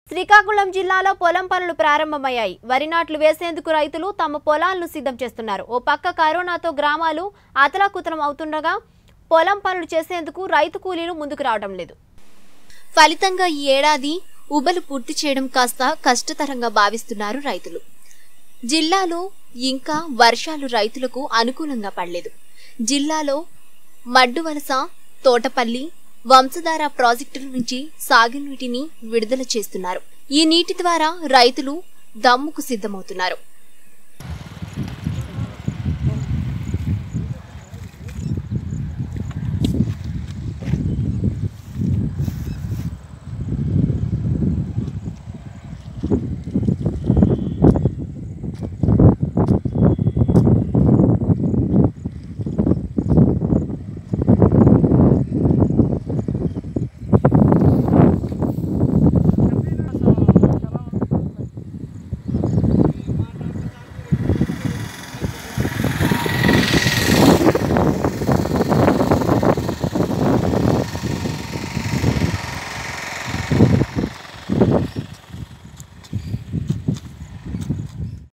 శ్రీకాకుళం జిల్లాలో పొలం పనులు ప్రారంభమయ్యాయి వరి నాట్లు వేసేందుకు రైతులు తమ పొలాలను సిద్ధం చేస్తున్నారు ఓ పక్క కరోనాతో గ్రామాలు అతలాకుతలం అవుతుండగా పొలం పనులు చేసేందుకు రైతు కూలీలు ముందుకు రావడం లేదు ఫలితంగా ఈ ఏడాది ఉబలు పూర్తి చేయడం కాస్త కష్టతరంగా భావిస్తున్నారు రైతులు జిల్లాలో ఇంకా వర్షాలు రైతులకు అనుకూలంగా పడలేదు జిల్లాలో మడ్డువలస తోటపల్లి వంశధార ప్రాజెక్టుల నుంచి సాగునీటిని విడుదల చేస్తున్నారు ఈ నీటి ద్వారా రైతులు దమ్ముకు సిద్ధమవుతున్నారు